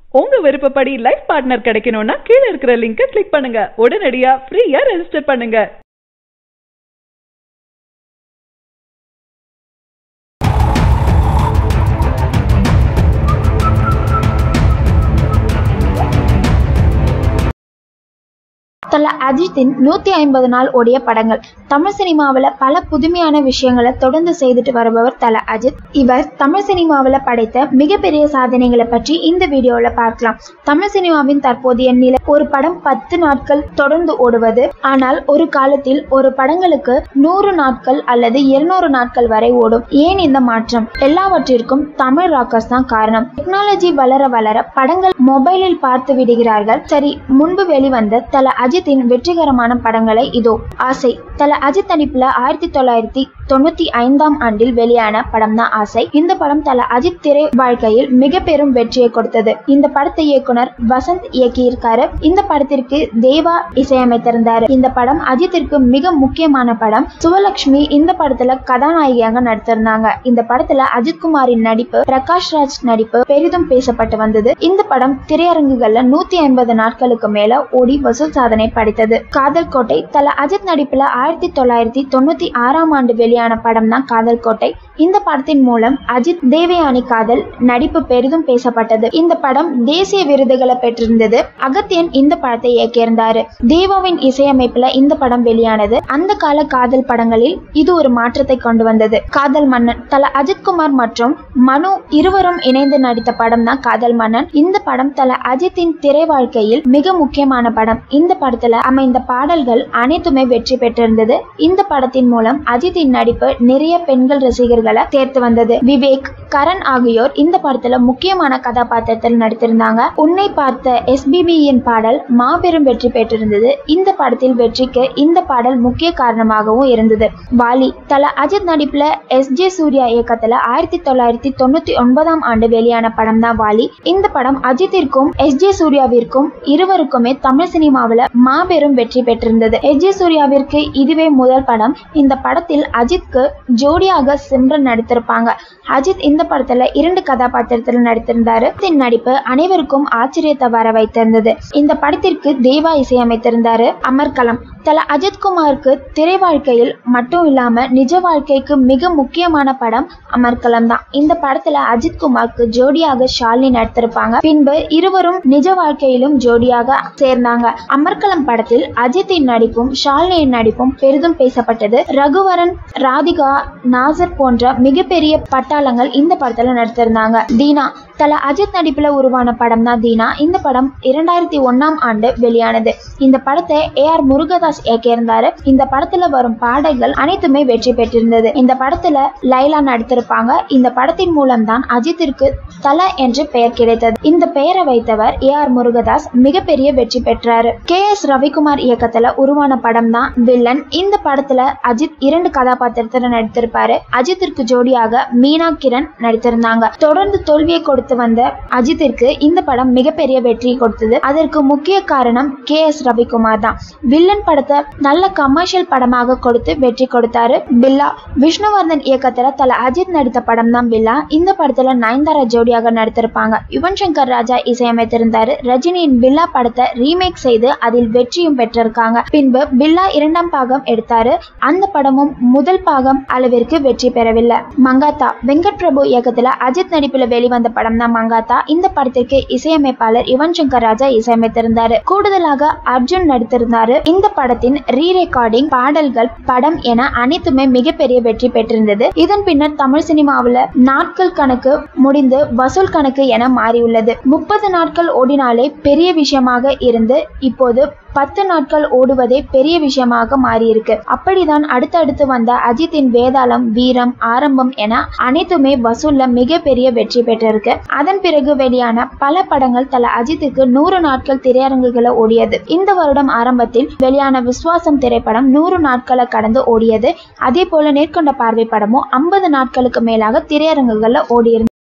உங்க விருப்பப்படி life partner கிடைக்கணும்னா கீழ இருக்கிற லிங்கை கிளிக் பண்ணுங்க உடனடியா ஃப்ரீயா ரெஜிஸ்டர் பண்ணுங்க தல அஜித்தின் நூத்தி ஐம்பது நாள் ஓடிய படங்கள் தமிழ் சினிமாவில் பல புதுமையான விஷயங்களை தொடர்ந்து செய்துட்டு வருபவர் தல அஜித் இவர் தமிழ் சினிமாவில் படைத்த மிகப்பெரிய சாதனைகளை பற்றி இந்த வீடியோவில் பார்க்கலாம் தமிழ் சினிமாவின் தற்போதைய நிலை ஒரு படம் பத்து நாட்கள் தொடர்ந்து ஓடுவது ஆனால் ஒரு காலத்தில் ஒரு படங்களுக்கு நூறு நாட்கள் அல்லது இருநூறு நாட்கள் வரை ஓடும் ஏன் இந்த மாற்றம் எல்லாவற்றிற்கும் தமிழ் ராக்கர்ஸ் தான் காரணம் டெக்னாலஜி வளர வளர படங்கள் மொபைலில் பார்த்து விடுகிறார்கள் சரி முன்பு வெளிவந்த தல அஜித்தின் வெற்றிகரமான படங்களை இதோ ஆசை தல அஜித் நடிப்புல ஆயிரத்தி தொள்ளாயிரத்தி தொண்ணூத்தி ஐந்தாம் ஆண்டில் வெளியான படம் தான் ஆசை இந்த படம் தல அஜித் திரை வாழ்க்கையில் மிக பெரும் வெற்றியை கொடுத்தது இந்த படத்தை இயக்குனர் வசந்த் இயக்கியிருக்காரு இந்த படத்திற்கு தேவா இசையமைத்திருந்தாரு இந்த படம் அஜித்திற்கு மிக முக்கியமான படம் சுவலட்சுமி இந்த படத்துல கதாநாயகியாக நடித்திருந்தாங்க இந்த படத்துல அஜித்குமாரின் நடிப்பு பிரகாஷ் ராஜ் நடிப்பு பெரிதும் பேசப்பட்டு வந்தது இந்த படம் திரையரங்குகள்ல நூத்தி ஐம்பது நாட்களுக்கு மேல ஓடி வசூல் சாதனை படைத்தது காதல் கோட்டை தல அஜித் நடிப்புல ஆயிரத்தி தொள்ளாயிரத்தி தொண்ணூத்தி ஆறாம் ஆண்டு வெளியான படம் தான் காதல் கோட்டை இந்த படத்தின் மூலம் அஜித் தேவயானி காதல் நடிப்பு பெரிதும் பேசப்பட்டது இந்த படம் தேசிய விருதுகளை பெற்றிருந்தது அகத்தியன் இந்த படத்தை இயக்கியிருந்தாரு தேவாவின் இசையமைப்புல இந்த படம் வெளியானது அந்த கால காதல் படங்களில் இது ஒரு மாற்றத்தை கொண்டு வந்தது காதல் மன்னன் தல அஜித்குமார் மற்றும் மனு இருவரும் இணைந்து நடித்த படம் தான் காதல் மன்னன் இந்த படம் தல அஜித்தின் திரை வாழ்க்கையில் மிக முக்கியமான படம் இந்த படத்துல அமைந்த பாடல்கள் அனைத்துமே வெற்றி பெற்றிருந்தது இந்த படத்தின் மூலம் அஜித்தின் நடிப்பு நிறைய பெண்கள் ரசிகர்களை சேர்த்து வந்தது விவேக் கரண் ஆகியோர் இந்த படத்துல முக்கியமான கதாபாத்திரத்தில் நடித்திருந்தாங்க உன்னை பார்த்த எஸ்பிபியின் பாடல் மாபெரும் வெற்றி பெற்றிருந்தது இந்த படத்தில் வெற்றிக்கு இந்த பாடல் முக்கிய காரணமாகவும் இருந்தது வாலி தல அஜித் நடிப்புல எஸ் ஜே சூர்யா இயக்கத்துல ஆயிரத்தி தொள்ளாயிரத்தி தொண்ணூத்தி ஒன்பதாம் ஆண்டு வெளியான படம் தான் வாலி இந்த படம் அஜித்திற்கும் எஸ் ஜே சூர்யாவிற்கும் இருவருக்குமே தமிழ் சினிமாவில் மாபெரும் வெற்றி பெற்றிருந்தது எஸ் ஜே சூர்யாவிற்கு இதுவே முதல் படம் இந்த படத்தில் அஜித்க்கு ஜோடியாக சிம்ரன் நடித்திருப்பாங்க அஜித் இந்த படத்துல இரண்டு கதாபாத்திரத்தில் நடித்திருந்தாரு அஜித்தின் நடிப்பு அனைவருக்கும் ஆச்சரியத்தை வர வைத்திருந்தது இந்த படத்திற்கு தேவா இசையமைத்திருந்தாரு அமர்கலம் தல அஜித்குமாருக்கு திரை வாழ்க்கையில் மட்டும் இல்லாம நிஜ வாழ்க்கைக்கு மிக முக்கியமான படம் அமர்கலம் தான் இந்த படத்துல அஜித்குமாருக்கு ஜோடியாக ஷாலினி நடித்திருப்பாங்க பின்பு இருவரும் நிஜ வாழ்க்கையிலும் ஜோடியாக சேர்ந்தாங்க அமர்கலம் படத்தில் அஜித்தின் நடிப்பும் ஷாலினியின் நடிப்பும் பெரிதும் பேசப்பட்டது ரகுவரன் ராதிகா நாசர் போன்ற மிகப்பெரிய பட்டாளங்கள் இந்த படத்துல நடித்திருந்தாங்க தீனா தல அஜித் நடிப்புல உருவான படம் தான் தீனா இந்த படம் இரண்டாயிரத்தி ஒன்னாம் ஆண்டு வெளியானது இந்த படத்தை ஏ ஆர் முருகதாஸ் இயக்கியிருந்தாரு இந்த படத்துல வரும் பாடல்கள் அனைத்துமே வெற்றி பெற்றிருந்தது இந்த படத்துல லைலா நடித்திருப்பாங்க இந்த படத்தின் மூலம் தான் அஜித்திற்கு தல என்று பெயர் கிடைத்தது இந்த பெயரை வைத்தவர் ஏ ஆர் முருகதாஸ் மிகப்பெரிய வெற்றி பெற்றாரு கே எஸ் ரவிக்குமார் இயக்கத்துல உருவான படம் தான் வில்லன் இந்த படத்துல அஜித் இரண்டு கதாபாத்திரத்துல நடித்திருப்பாரு அஜித்திற்கு ஜோடியாக மீனா கிரண் நடித்திருந்தாங்க தொடர்ந்து தோல்வியை கொடுத்து வந்த அஜித்திற்கு இந்த படம் மிகப்பெரிய வெற்றி கொடுத்தது அதற்கு முக்கிய காரணம் கே எஸ் ரவிக்குமார் தான் வில்லன் படத்தை நல்ல கமர்ஷியல் படமாக கொடுத்து வெற்றி கொடுத்தாரு பில்லா விஷ்ணுவர்தன் இயக்கத்துல தல அஜித் நடித்த படம் தான் பில்லா இந்த படத்துல நயன்தாரா ஜோடியாக நடித்திருப்பாங்க யுவன் சங்கர் ராஜா இசையமைத்திருந்தாரு ரஜினியின் பில்லா படத்தை ரீமேக் செய்து அதில் வெற்றியும் பெற்றிருக்காங்க பின்பு பில்லா இரண்டாம் பாகம் எடுத்தாரு அந்த படமும் முதல் பாகம் அளவிற்கு வெற்றி பெறவில்லை மங்காத்தா வெங்கட் பிரபு இயக்கத்துல அஜித் நடிப்புல வெளிவந்த படம் தான் மங்காத்தா இந்த படத்திற்கு இசையமைப்பாளர் யுவன் சங்கர் ராஜா இசையமைத்திருந்தாரு கூடுதலாக அர்ஜுன் நடித்திருந்தாரு இந்த படத்தின் ரீ ரெக்கார்டிங் பாடல்கள் படம் என அனைத்துமே மிகப்பெரிய வெற்றி பெற்றிருந்தது இதன் பின்னர் தமிழ் சினிமாவில் நாட்கள் கணக்கு முடிந்து வசூல் கணக்கு என மாறியுள்ளது முப்பது நாட்கள் ஓடினாலே பெரிய விஷயமாக இருந்து இப்போது பத்து நாட்கள் ஓடுவதே பெரிய விஷயமாக மாறியிருக்கு அப்படிதான் அடுத்தடுத்து வந்த அஜித்தின் வேதாளம் வீரம் ஆரம்பம் என அனைத்துமே வசூல்ல மிகப்பெரிய வெற்றி பெற்றிருக்கு அதன் பிறகு வெளியான பல படங்கள் தல அஜித்துக்கு நூறு நாட்கள் திரையரங்குகளை ஓடியது இந்த வருடம் ஆரம்பத்தில் வெளியான விஸ்வாசம் திரைப்படம் நூறு நாட்களை கடந்து ஓடியது அதே போல நேர்கொண்ட பார்வை படமும் ஐம்பது நாட்களுக்கு மேலாக திரையரங்குகள்ல ஓடியிருந்தது